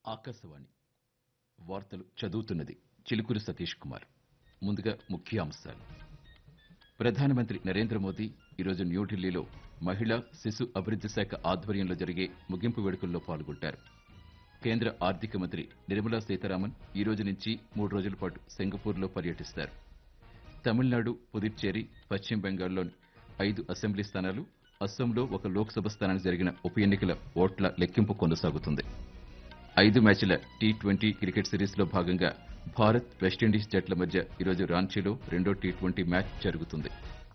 ఆకాశవాణి వార్తలు చదువుతున్నది చిలుకూరి సతీష్ కుమార్ ముందుగా ముఖ్య అంశాలు ప్రధానమంత్రి నరేంద్ర మోదీ ఈరోజు న్యూఢిల్లీలో మహిళా శిశు అభివృద్ధి శాఖ ఆధ్వర్యంలో జరిగే ముగింపు వేడుకల్లో పాల్గొంటారు కేంద్ర ఆర్థిక మంత్రి నిర్మలా సీతారామన్ ఈ రోజు నుంచి మూడు రోజుల పాటు సింగపూర్లో పర్యటిస్తారు తమిళనాడు పుదుచ్చేరి పశ్చిమ బెంగాల్లోని ఐదు అసెంబ్లీ స్థానాలు అస్సాంలో ఒక లోక్సభ స్థానానికి జరిగిన ఉప ఎన్నికల ఓట్ల లెక్కింపు కొనసాగుతుంది ఐదు మ్యాచ్ల టీ ట్వంటీ క్రికెట్ సిరీస్లో భాగంగా భారత్ వెస్టిండీస్ జట్ల మధ్య ఈరోజు రాంచీలో రెండో టీ ట్వంటీ మ్యాచ్ జరుగుతుంది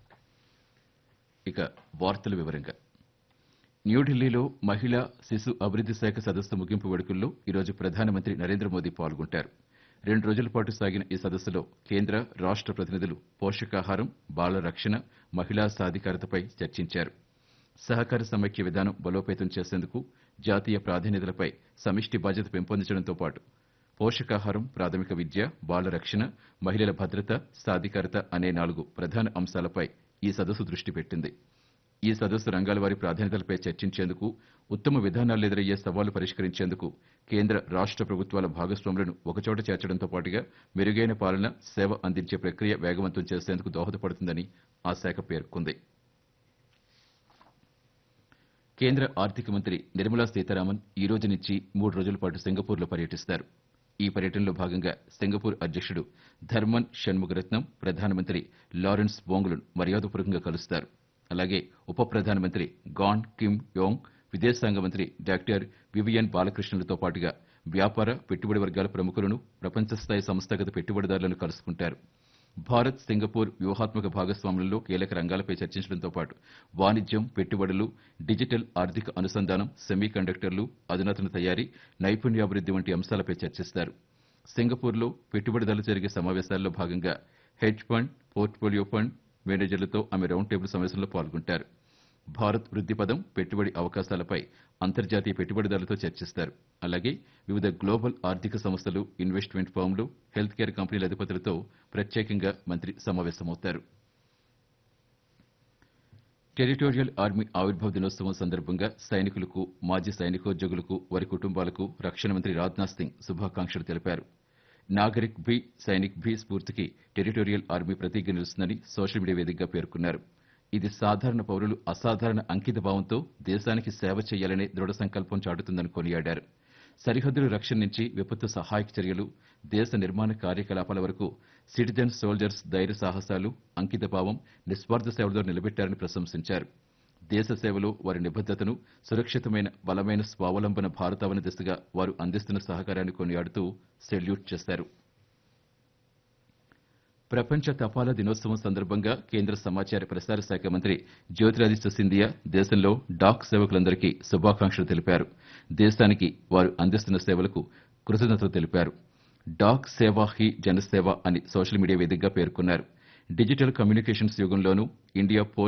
ఇక వార్తల వివరంగా న్యూఢిల్లీలో మహిళా శిశు అభివృద్ధి శాఖ సదస్సు ముగింపు వేడుకల్లో ఈరోజు ప్రధానమంత్రి నరేంద్ర మోదీ పాల్గొంటారు రెండు రోజుల పాటు సాగిన ఈ సదస్సులో కేంద్ర రాష్ట ప్రతినిధులు పోషకాహారం బాల రక్షణ మహిళా సాధికారతపై చర్చించారు సహకార సమైక్య విధానం బలోపేతం చేసేందుకు జాతీయ ప్రాధాన్యతలపై సమిష్టి బాధ్యత పెంపొందించడంతో పాటు పోషకాహారం ప్రాథమిక విద్య బాల రక్షణ మహిళల భద్రత సాధికారత అనే నాలుగు ప్రధాన అంశాలపై ఈ సదస్సు దృష్టి పెట్టింది ఈ సదస్సు రంగాల వారి ప్రాధాన్యతలపై చర్చించేందుకు ఉత్తమ విధానాలు ఎదురయ్యే సవాళ్లు పరిష్కరించేందుకు కేంద్ర రాష్ట ప్రభుత్వాల భాగస్వాములను ఒకచోట చేర్చడంతో పాటుగా మెరుగైన పాలన సేవ అందించే ప్రక్రియ వేగవంతం చేసేందుకు దోహదపడుతుందని ఆ శాఖ పేర్కొంది కేంద్ర ఆర్థిక మంత్రి నిర్మలా సీతారామన్ ఈ రోజు నుంచి మూడు రోజుల పాటు సింగపూర్లో పర్యటిస్తారు ఈ పర్యటనలో భాగంగా సింగపూర్ అధ్యక్షుడు ధర్మన్ షణ్ముగరత్నం ప్రధానమంత్రి లారెన్స్ బోంగ్లను మర్యాదపూర్వకంగా కలుస్తారు అలాగే ఉప ప్రధానమంత్రి గాన్ కిమ్ యోంగ్ విదేశాంగ మంత్రి డాక్టర్ వివియన్ బాలకృష్ణలతో పాటుగా వ్యాపార పెట్టుబడి వర్గాల ప్రముఖులను ప్రపంచ స్థాయి సంస్థాగత పెట్టుబడిదారులను కలుసుకుంటారు భారత్ సింగపూర్ వ్యూహాత్మక భాగస్వామ్యంలో కీలక రంగాలపై చర్చించడంతో పాటు వాణిజ్యం పెట్టుబడులు డిజిటల్ ఆర్థిక అనుసంధానం సెమీ కండక్టర్లు అధునాతన తయారీ నైపుణ్యాభివృద్ధి వంటి అంశాలపై చర్చిస్తారు సింగపూర్లో పెట్టుబడిదారులు జరిగే సమావేశాల్లో భాగంగా హెడ్జ్ ఫండ్ పోర్ట్ఫోలియో ఫండ్ మేనేజర్లతో ఆమె రౌండ్ టేబుల్ సమావేశంలో పాల్గొంటారు భారత్ వృద్ధి పదం పెట్టుబడి అవకాశాలపై అంతర్జాతీయ పెట్టుబడిదారులతో చర్చిస్తారు అలాగే వివిధ గ్లోబల్ ఆర్థిక సంస్థలు ఇన్వెస్ట్మెంట్ ఫర్మ్లు హెల్త్ కేర్ కంపెనీల అధిపతులతో ప్రత్యేకంగా మంత్రి సమావేశమవుతారు టెరిటోరియల్ ఆర్మీ ఆవిర్భావ దినోత్సవం సందర్భంగా సైనికులకు మాజీ సైనికోద్యోగులకు వారి కుటుంబాలకు రక్షణ మంత్రి రాజ్నాథ్ సింగ్ శుభాకాంక్షలు తెలిపారు నాగరిక్ భీ సైనిక్ భీ స్ఫూర్తికి టెరిటోరియల్ ఆర్మీ ప్రతీక నిలుస్తుందని సోషల్ మీడియా వేదికగా పేర్కొన్నారు ఇది సాధారణ పౌరులు అసాధారణ అంకిత భావంతో దేశానికి సేవ చేయాలనే దృఢ సంకల్పం చాటుతుందని కొనియాడారు సరిహద్దుల రక్షణ నుంచి విపత్తు సహాయక చర్యలు దేశ నిర్మాణ కార్యకలాపాల వరకు సిటిజన్ సోల్జర్స్ ధైర్య సాహసాలు అంకిత భావం నిస్వార్థ సేవలతో నిలబెట్టారని ప్రశంసించారు దేశ సేవలో వారి నిబద్దతను సురక్షితమైన బలమైన స్వావలంబన భారతావని దిశగా వారు అందిస్తున్న సహకారాన్ని కొనియాడుతూ సెల్యూట్ చేశారు ప్రపంచ తపాలా దినోత్సవం సందర్భంగా కేంద్ర సమాచార ప్రసార శాఖ మంత్రి జ్యోతిరాదిత్య సింధియా దేశంలో డాక్ సేవకులందరికీ శుభాకాంక్షలు తెలిపారు దేశానికి వారు అందిస్తున్న సేవలకు కృతజ్ఞతలు తెలిపారు డాక్ సేవా హీ జనసేవ అని సోషల్ మీడియా వేదికగా పేర్కొన్నారు డిజిటల్ కమ్యూనికేషన్స్ యుగంలోనూ ఇండియా